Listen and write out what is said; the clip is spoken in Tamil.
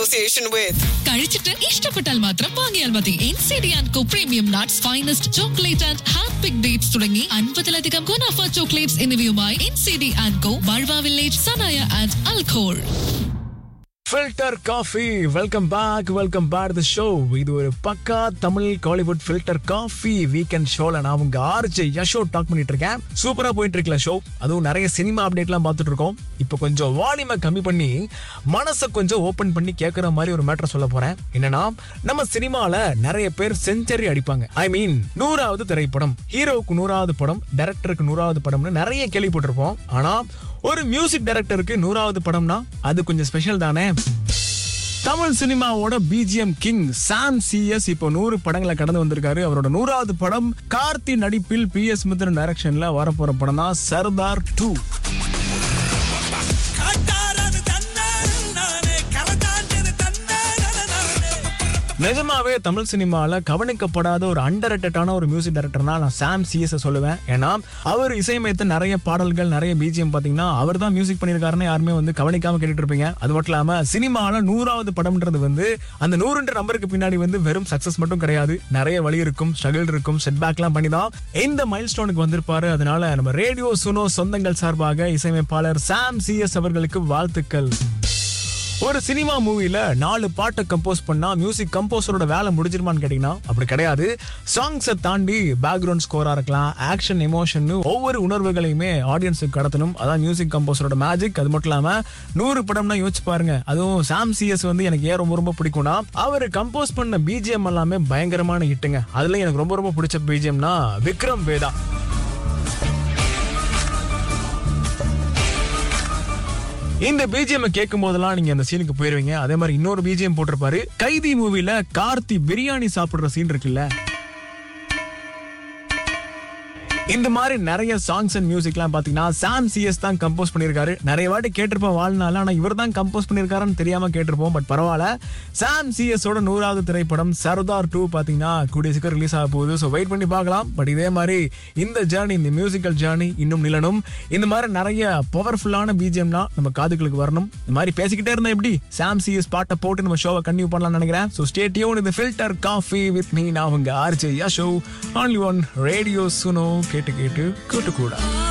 association with. കഴിച്ചിട്ട് ഇഷ്ടപ്പെട്ടാൽ മാത്രം വാങ്ങിയാൽ മതി N C D and co premium nuts finest chocolate and hand pick dates തുടങ്ങി അൻപതിലധികം ഗുണാഫ ചോക്ലേറ്റ്സ് എന്നിവയുമായി N C D and co ബൾവ വില്ലേജ് സനായ ആൻഡ് അൽഖോൾ filter coffee welcome back welcome back the show இது ஒரு பக்கா Tamil Kollywood filter coffee weekend ஷோல நான் உங்க ஆர்ஜே யஷோ டாக் பண்ணிட்டு இருக்கேன் சூப்பரா போயிட்டு இருக்குல்ல ஷோ அதுவும் நிறைய சினிமா அப்டேட்லாம் பார்த்துட்டு இருக்கோம் இப்போ கொஞ்சம் வால்யூமை கம்மி பண்ணி மனசை கொஞ்சம் ஓபன் பண்ணி கேட்குற மாதிரி ஒரு மேட்டர் சொல்ல போறேன் என்னன்னா நம்ம சினிமால நிறைய பேர் செஞ்சுரி அடிப்பாங்க ஐ மீன் நூறாவது திரைப்படம் ஹீரோவுக்கு நூறாவது படம் டைரக்டருக்கு நூறாவது படம்னு நிறைய கேள்விப்பட்டிருப்போம் ஆனா ஒரு மியூசிக் டைரக்டருக்கு நூறாவது படம்னா அது கொஞ்சம் ஸ்பெஷல் தானே தமிழ் சினிமாவோட பிஜிஎம் கிங் சாம் சிஎஸ் இப்போ நூறு படங்களை கடந்து வந்திருக்காரு அவரோட நூறாவது படம் கார்த்தி நடிப்பில் பி எஸ் மித்ரன் டைரக்ஷன்ல வரப்போற படம் தான் சர்தார் டூ காட்டாரது தன்னாரு நானே கரதாண்டது தன்னாரு நானே நிஜமாவே தமிழ் சினிமால கவனிக்கப்படாத ஒரு அண்டர் ஒரு மியூசிக் டைரக்டர்னா நான் சாம் சிஎஸ் சொல்லுவேன் ஏன்னா அவர் இசையமைத்த நிறைய பாடல்கள் நிறைய பிஜிஎம் பாத்தீங்கன்னா அவர் தான் மியூசிக் பண்ணியிருக்காருன்னு யாருமே வந்து கவனிக்காம கேட்டுட்டு இருப்பீங்க அது மட்டும் இல்லாம சினிமால நூறாவது படம்ன்றது வந்து அந்த நூறுன்ற நம்பருக்கு பின்னாடி வந்து வெறும் சக்சஸ் மட்டும் கிடையாது நிறைய வழி இருக்கும் ஸ்ட்ரகிள் இருக்கும் செட்பேக்லாம் பண்ணி தான் இந்த மைல் ஸ்டோனுக்கு வந்திருப்பாரு அதனால நம்ம ரேடியோ சுனோ சொந்தங்கள் சார்பாக இசையமைப்பாளர் சாம் சிஎஸ் அவர்களுக்கு வாழ்த்துக்கள் ஒரு சினிமா மூவில நாலு பாட்டை கம்போஸ் பண்ணா மியூசிக் கம்போசரோட வேலை முடிஞ்சிருமான்னு கேட்டீங்கன்னா அப்படி கிடையாது சாங்ஸை தாண்டி பேக்ரவுண்ட் ஸ்கோரா இருக்கலாம் ஆக்ஷன் எமோஷன் ஒவ்வொரு உணர்வுகளையுமே ஆடியன்ஸுக்கு கடத்தணும் அதான் மியூசிக் கம்போசரோட மேஜிக் அது மட்டும் இல்லாம நூறு படம்னா யோசிச்சு பாருங்க அதுவும் சாம் சிஎஸ் வந்து எனக்கு ஏன் ரொம்ப ரொம்ப பிடிக்கும்னா அவர் கம்போஸ் பண்ண பிஜிஎம் எல்லாமே பயங்கரமான ஹிட்டுங்க அதுல எனக்கு ரொம்ப ரொம்ப பிடிச்ச பிஜிஎம்னா விக்ரம் வேதா இந்த பிஜிஎம் கேட்கும் போதெல்லாம் நீங்க அந்த சீனுக்கு போயிருவீங்க அதே மாதிரி இன்னொரு பிஜிஎம் போட்டிருப்பாரு கைதி மூவில கார்த்தி பிரியாணி சாப்பிடுற சீன் இருக்குல்ல இந்த மாதிரி நிறைய சாங்ஸ் அண்ட் மியூசிக்லாம் பாத்தீங்கன்னா சாம் சிஎஸ் தான் கம்போஸ் பண்ணியிருக்காரு நிறைய வாட்டி கேட்டிருப்போம் வாழ்நாள் ஆனா இவர் தான் கம்போஸ் பண்ணியிருக்காருன்னு தெரியாம கேட்டிருப்போம் பட் பரவாயில்ல சாம் சிஎஸ் ஓட நூறாவது திரைப்படம் சர்தார் டூ பாத்தீங்கன்னா கூடிய சீக்கிரம் ரிலீஸ் ஆக போகுது ஸோ வெயிட் பண்ணி பார்க்கலாம் பட் இதே மாதிரி இந்த ஜேர்னி இந்த மியூசிக்கல் ஜேர்னி இன்னும் நிலனும் இந்த மாதிரி நிறைய பவர்ஃபுல்லான பிஜிஎம்லாம் நம்ம காதுகளுக்கு வரணும் இந்த மாதிரி பேசிக்கிட்டே இருந்தா எப்படி சாம் சிஎஸ் பாட்டை போட்டு நம்ம ஷோவை கண்டினியூ பண்ணலாம்னு நினைக்கிறேன் ஸோ ஸ்டேட்டியோன் இது ஃபில்டர் காஃபி வித் மீ நான் உங்க ஆர்ஜே யா show only one radio Suno கேட்டு கேட்டு கேட்டு கூட